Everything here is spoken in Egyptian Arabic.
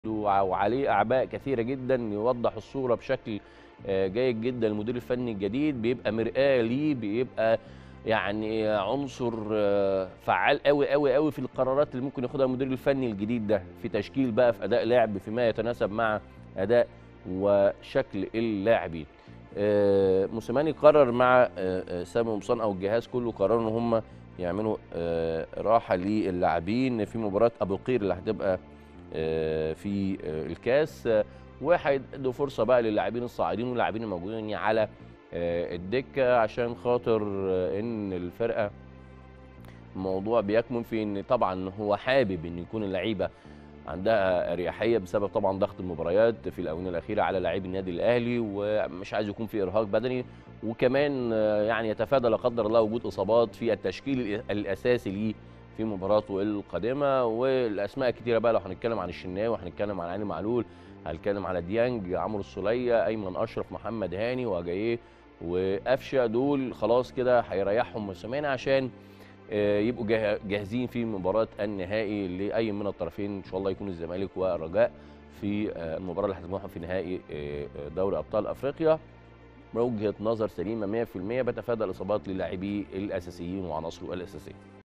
وعليه اعباء كثيره جدا يوضح الصوره بشكل آه، جيد جدا المدير الفني الجديد بيبقى مرآة ليه بيبقى يعني عنصر آه، فعال قوي قوي قوي في القرارات اللي ممكن ياخدها المدير الفني الجديد ده في تشكيل بقى في اداء لعب فيما يتناسب مع اداء وشكل اللاعبين آه، موسيماني قرر مع آه، آه، سامي قمصان او الجهاز كله قرروا ان هم يعملوا آه، راحه للاعبين في مباراه ابو قير اللي هتبقى آه، في آه، الكاس آه، وهيدوا فرصه بقى للاعبين الصاعدين واللاعبين الموجودين على آه، الدكه عشان خاطر آه، ان الفرقه الموضوع بيكمن في ان طبعا هو حابب ان يكون اللعيبه عندها اريحيه بسبب طبعا ضغط المباريات في الاونه الاخيره على لاعبي النادي الاهلي ومش عايز يكون في ارهاق بدني وكمان آه، يعني يتفادى لا قدر الله وجود اصابات في التشكيل الاساسي ليه في مباراته القادمه والاسماء كتيره بقى لو هنتكلم عن الشناوي وهنتكلم عن علي معلول هنتكلم على ديانج عمرو السوليه ايمن اشرف محمد هاني وجايه وقفشه دول خلاص كده هيريحهم موسيماني عشان آه، يبقوا جاه- جاهزين في مباراه النهائي لاي من الطرفين ان شاء الله يكون الزمالك والرجاء في آه، المباراه اللي هتجمعهم في نهائي آه، آه، دوري ابطال افريقيا وجهه نظر سليمه 100% بتفادى الاصابات للاعبي الاساسيين وعناصره الاساسيه